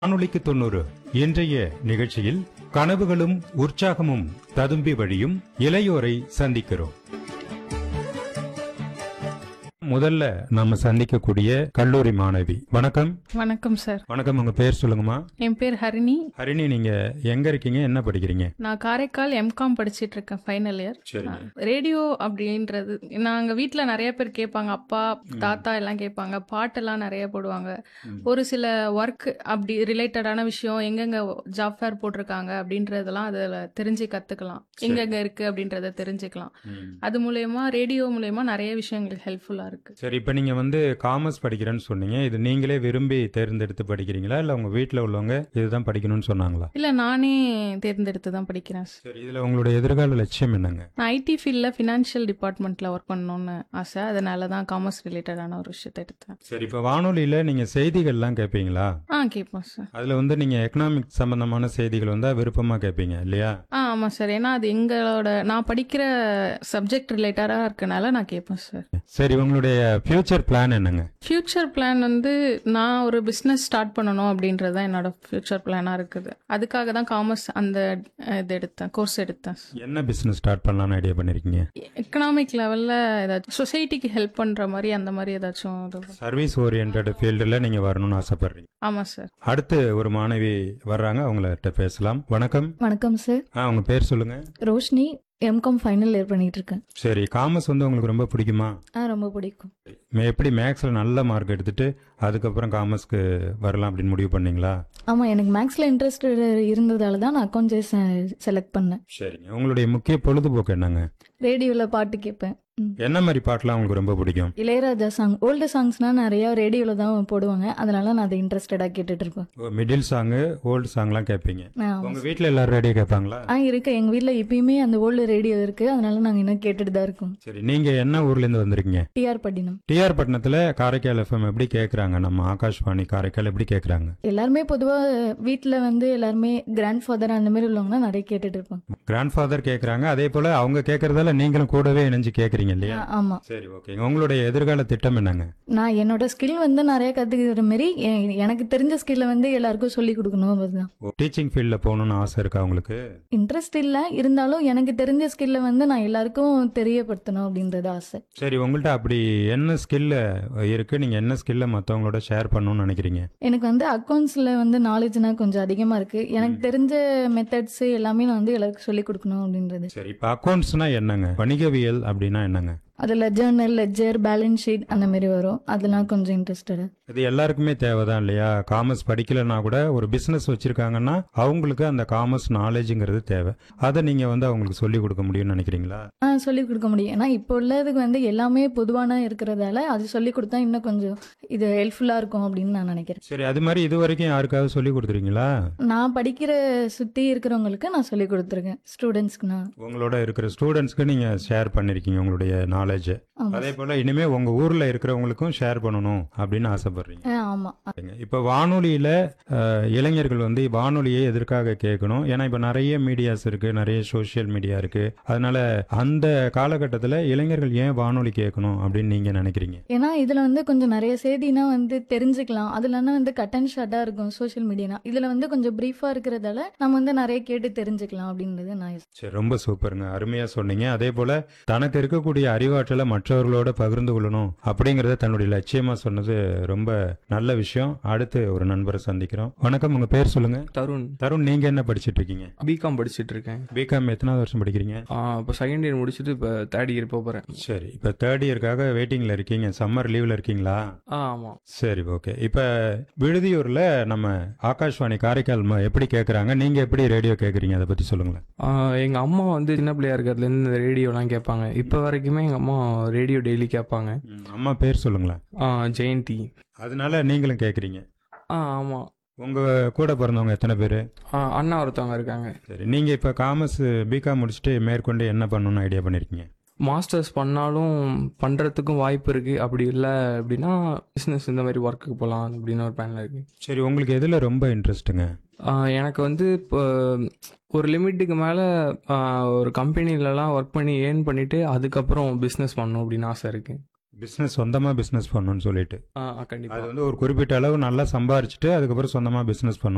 வானொலிக்கு தொண்ணூறு இன்றைய நிகழ்ச்சியில் கனவுகளும் உற்சாகமும் ததும்பி வழியும் இளையோரை சந்திக்கிறோம் முதல்ல நம்ம சந்திக்கக்கூடிய கல்லூரி மாணவி வணக்கம் வணக்கம் சார் வணக்கம் உங்க பேர் சொல்லுங்கம்மா என் பேர் ஹரிணி ஹரிணி நீங்க எங்க இருக்கீங்க என்ன படிக்கிறீங்க நான் காரைக்கால் எம்காம் படிச்சிட்டு இருக்கேன் ஃபைனல் இயர் சரிங்க ரேடியோ அப்படின்றது நாங்க வீட்ல நிறைய பேர் கேட்பாங்க அப்பா தாத்தா எல்லாம் கேட்பாங்க பாட்டெல்லாம் நிறைய போடுவாங்க ம். ஒரு சில ஒர்க் அப்படி ரிலேட்டடான விஷயம் எங்கெங்க ஜாப் ஃபேர் போட்டிருக்காங்க அப்படின்றதெல்லாம் அதில் தெரிஞ்சு கத்துக்கலாம் எங்கெங்க இருக்கு அப்படின்றத தெரிஞ்சுக்கலாம் ம். அது மூலயமா ரேடியோ மூலயமா நிறைய விஷயங்கள் ஹெல்ப்ஃபுல்லா இருக்கு சரி இப்போ நீங்க வந்து காமர்ஸ் படிக்கிறேன்னு சொன்னீங்க இது நீங்களே விரும்பி தேர்ந்தெடுத்து படிக்கிறீங்களா இல்ல உங்க வீட்ல உள்ளவங்க இதுதான் படிக்கணும்னு சொன்னாங்களா இல்ல நானே தேர்ந்தெடுத்து தான் படிக்கிறேன் சார் சரி இதுல உங்களுடைய எதிர்கால லட்சியம் என்னங்க நான் ஐடி ஃபீல்டில் ஃபினான்ஷியல் டிபார்ட்மெண்ட்டில் ஒர்க் பண்ணணும்னு ஆசை அதனால தான் காமர்ஸ் ரிலேட்டடான ஒரு விஷயத்தை எடுத்தேன் சரி இப்போ வானொலியில நீங்க செய்திகள்லாம் கேட்பீங்களா ஆ கேட்போம் சார் அதுல வந்து நீங்க எக்கனாமிக் சம்பந்தமான செய்திகள் வந்தா விருப்பமா கேட்பீங்க இல்லையா ஆ ஆமாம் சார் ஏன்னா அது எங்களோட நான் படிக்கிற சப்ஜெக்ட் ரிலேட்டடாக இருக்கனால நான் கேட்பேன் சார் சரி உங்களுடைய ஃபியூச்சர் பிளான் என்னங்க ஃப்யூச்சர் பிளான் வந்து நான் ஒரு பிஸ்னஸ் ஸ்டார்ட் பண்ணணும் அப்படின்றது தான் என்னோட ஃப்யூச்சர் பிளானாக இருக்குது அதுக்காக தான் காமர்ஸ் அந்த அஹ், இது எடுத்தேன் கோர்ஸ் எடுத்தேன் என்ன பிசினஸ் ஸ்டார்ட் பண்ணலாம்னு ஐடியா பண்ணிருக்கீங்க எக்கனாமிக் லெவலில் ஏதாச்சும் சொசைட்டிக்கு ஹெல்ப் பண்ணுற மாதிரி அந்த மாதிரி ஏதாச்சும் இது சர்வீஸ் ஓரியன்ட் ஃபீல்டில் நீங்க வரணும்னு ஆசைப்படுறீங்க ஆமாம் சார் அடுத்து ஒரு மாணவி வர்றாங்க அவங்கள்ட்ட பேசலாம் வணக்கம் வணக்கம் சார் ஆ உங்க பேர் சொல்லுங்க ரோஷினி எம்காம் ஃபைனல் இயர் பண்ணிட்டு இருக்கேன் சரி காமர்ஸ் வந்து உங்களுக்கு ரொம்ப பிடிக்குமா ஆ ரொம்ப பிடிக்கும் மே- எப்படி மேக்ஸில் நல்ல மார்க் எடுத்துட்டு அதுக்கப்புறம் காமர்ஸ்க்கு வரலாம் அப்படின்னு முடிவு பண்ணீங்களா ஆமாம் எனக்கு மேக்ஸில் இன்ட்ரெஸ்ட் இருந்ததால தான் நான் அக்கௌண்ட்ஸ் செலக்ட் பண்ணேன் சரிங்க உங்களுடைய முக்கிய பொழுதுபோக்கு என்னங்க ரேடியோவில் பாட்டு கேட்பேன் ம். என்ன மாதிரி பாட்டெலாம் உங்களுக்கு ரொம்ப பிடிக்கும் இளையராஜா சாங் ஓல்டு சாங்ஸ்னால் நிறையா ரேடியோவில் தான் போடுவாங்க அதனால நான் அதை இன்ட்ரெஸ்டடாக கேட்டுட்டு இருப்பேன் மிடில் சாங்கு ஓல்டு சாங்லாம் கேட்பீங்க ஆ, உங்க வீட்டில் எல்லாரும் ரேடியோ கேட்பாங்களா ஆ இருக்கு எங்கள் வீட்டில் இப்பயுமே அந்த ஓல்டு ரேடியோ இருக்கு அதனால நாங்கள் இன்னும் கேட்டுட்டு தான் இருக்கோம் சரி நீங்க என்ன ஊர்ல இருந்து வந்திருக்கீங்க டிஆர் பட்டினம் டிஆர் பட்டணத்துல காரைக்கால் எஃப்எம் எப்படி கேக்குறாங்க நம்ம ஆகாஷ்வாணி காரைக்கால் எப்படி கேக்குறாங்க எல்லாருமே பொதுவாக வீட்டில் வந்து எல்லாருமே கிராண்ட் ஃபாதர் அந்த மாதிரி உள்ளவங்கன்னா நிறைய கேட்டுட்டு இருப்போம் கிராண்ட் ஃபாதர் கேக்குறாங்க அதே போல அவங்க கேக்குறதால நீங்களும் கூடவே இணைஞ்சு கேக்குறீங்க இல்லையா ஆமாம் சரி ஓகேங்க உங்களுடைய எதிர்கால திட்டம் என்னங்க நான் என்னோட ஸ்கில் வந்து நிறைய கற்றுக்கிற மாரி எ- எனக்கு தெரிஞ்ச ஸ்கில்லை வந்து எல்லாருக்கும் சொல்லி கொடுக்கணும் அதுதான் டீச்சிங் ஃபீல்ட்ல போகணும்னு ஆசை இருக்கா உங்களுக்கு இன்ட்ரெஸ்ட் இல்லை இருந்தாலும் எனக்கு தெரிஞ்ச ஸ்கில்லை வந்து நான் எல்லாருக்கும் தெரியப்படுத்தணும் அப்படின்றது ஆசை சரி உங்கள்ட்ட அப்படி என்ன ஸ்கில்ல இருக்கு நீங்க என்ன ஸ்கில்ல மத்தவங்களோட ஷேர் பண்ணணும்னு நினைக்கிறீங்க எனக்கு வந்து அக்கௌண்ட்ஸில் வந்து நாலேஜ்னா கொஞ்சம் அதிகமாக இருக்குது எனக்கு தெரிஞ்ச மெத்தட்ஸ் எல்லாமே நான் வந்து எல்லாருக்கும் சொல்லி கொடுக்கணும் அப்படின்றது சரி இப்போ அக்கௌண்ட்ஸ்னா என்னங்க வணிகவியல் அப்படின்னா என்னங்க அதில் ஜேர்னல் லெஜர் பேலன்ஸ் ஷீட் அந்த மாதிரி வரும் அதெல்லாம் கொஞ்சம் இன்ட்ரெஸ்டடு இது எல்லாருக்குமே தேவைதான் இல்லையா காமர்ஸ் படிக்கலைன்னா கூட ஒரு பிசினஸ் வச்சிருக்காங்கன்னா அவங்களுக்கு அந்த காமர்ஸ் நாலேஜுங்கிறது தேவை அதை நீங்க வந்து அவங்களுக்கு சொல்லி கொடுக்க முடியும்னு நினைக்கிறீங்களா ஆ சொல்லி கொடுக்க முடியும் ஏன்னா இப்போ உள்ளதுக்கு வந்து எல்லாமே பொதுவான இருக்கிறதால அது சொல்லி கொடுத்தா இன்னும் கொஞ்சம் இது ஹெல்ப்ஃபுல்லாக இருக்கும் அப்படின்னு நான் நினைக்கிறேன் சரி அது மாதிரி இது வரைக்கும் யாருக்காவது சொல்லி கொடுத்துருக்கீங்களா நான் படிக்கிற சுற்றி இருக்கிறவங்களுக்கு நான் சொல்லி கொடுத்துருக்கேன் ஸ்டூடெண்ட்ஸ்க்கு நான் உங்களோட இருக்கிற ஸ்டூடெண்ட்ஸ்க்கு நீங்க ஷேர் பண்ணிருக்கீங்க உங்களுடைய நாலேஜ் ஆமா. அதே போல இனிமே உங்க ஊர்ல இருக்கிறவங்களுக்கும் ஷேர் பண்ணணும் அப்படின்னு ஆசைப்படுறீங்க ஆ ஆமாம் சரிங்க. இப்ப வானொலியில அஹ், இளைஞர்கள் வந்து வானொலியை எதற்காக கேட்கணும் ஏன்னா இப்ப நிறைய மீடியாஸ் இருக்கு நிறைய சோஷியல் மீடியா இருக்கு அதனால அந்த காலகட்டத்தில் இளைஞர்கள் ஏன் வானொலி கேட்கணும் அப்படின்னு நீங்க நினைக்கிறீங்க ஏன்னா இதில் வந்து கொஞ்சம் நிறைய செய்தினா வந்து தெரிஞ்சுக்கலாம் அதுலன்னா வந்து கட் அண்ட் ஷார்ட்டாக இருக்கும் சோஷியல் மீடியானா இதில் வந்து கொஞ்சம் ப்ரீஃபாக இருக்கிறதால நம்ம வந்து நிறைய கேட்டு தெரிஞ்சுக்கலாம் அப்படின்றது நான் சரி ரொம்ப சூப்பருங்க அருமையா சொன்னீங்க அதே போல தனக்கு இருக்கக்கூடிய அறிவாற்றலை மற்றவர்களோட பகிர்ந்து கொள்ளணும் அப்படிங்கறத தன்னுடைய லட்சியமா சொன்னது ரொம்ப நல்ல விஷயம் அடுத்து ஒரு நண்பரை சந்திக்கிறோம் வணக்கம் உங்க பேர் சொல்லுங்க தருண் தருண் நீங்க என்ன படிச்சிட்டு இருக்கீங்க பிகாம் படிச்சிட்டு இருக்கேன் பிகாம் எத்தனாவது வருஷம் படிக்கிறீங்க இப்போ செகண்ட் இயர் முடிச்சுட்டு இப்போ தேர்ட் இயர் போக போகிறேன் சரி இப்ப தேர்ட் இயர்க்காக வெயிட்டிங்ல இருக்கீங்க சம்மர் லீவ்ல இருக்கீங்களா ஆ ஆமாம் சரி ஓகே இப்ப விடுதியூர்ல நம்ம ஆகாஷ்வாணி காரைக்கால் ம- எப்படி கேக்குறாங்க நீங்க எப்படி ரேடியோ கேக்குறீங்க அதை பத்தி சொல்லுங்களேன் எங்கள் அம்மா வந்து சின்ன பிள்ளையா இருக்கிறதுலேருந்து இந்த ரேடியோலாம் கேட்பாங்க இப்போ வரைக்குமே எங்கள் அம்மா ரேடியோ டெய்லி கேட்பாங்க ம், அம்மா பேர் சொல்லுங்களேன் ஆ, ஜெயந்தி அதனால நீங்களும் கேக்குறீங்க ஆ ஆமாம் உங்க கூட பிறந்தவங்க எத்தனை பேர் அண்ணா ஒருத்தவங்க இருக்காங்க சரி நீங்க இப்ப காமர்ஸ் பிகாம் முடிச்சுட்டு மேற்கொண்டு என்ன பண்ணணும்னு ஐடியா பண்ணிருக்கீங்க மாஸ்டர்ஸ் பண்ணாலும் பண்ணுறதுக்கும் வாய்ப்பு இருக்குது அப்படி இல்லை அப்படின்னா பிஸ்னஸ் இந்த மாதிரி ஒர்க்குக்கு போகலாம் அப்படின்னு ஒரு பிளானில் இருக்குது சரி உங்களுக்கு எதுல ரொம்ப இன்ட்ரெஸ்ட்டுங்க எனக்கு வந்து இப்போ ஒரு லிமிட்டுக்கு மேலே ஒரு கம்பெனிலலாம் ஒர்க் பண்ணி ஏர்ன் பண்ணிவிட்டு அதுக்கப்புறம் பிஸ்னஸ் பண்ணணும் அப்படின்னு ஆசை இருக்குது பிசினஸ் சொந்தமா பிசினஸ் பண்ணணும்னு சொல்லிட்டு ஆ அது கண்டிப்பாக வந்து ஒரு குறிப்பிட்ட அளவு நல்லா சம்பாரிச்சுட்டு அதுக்கப்புறம் சொந்தமா பிசினஸ் பண்ணணும்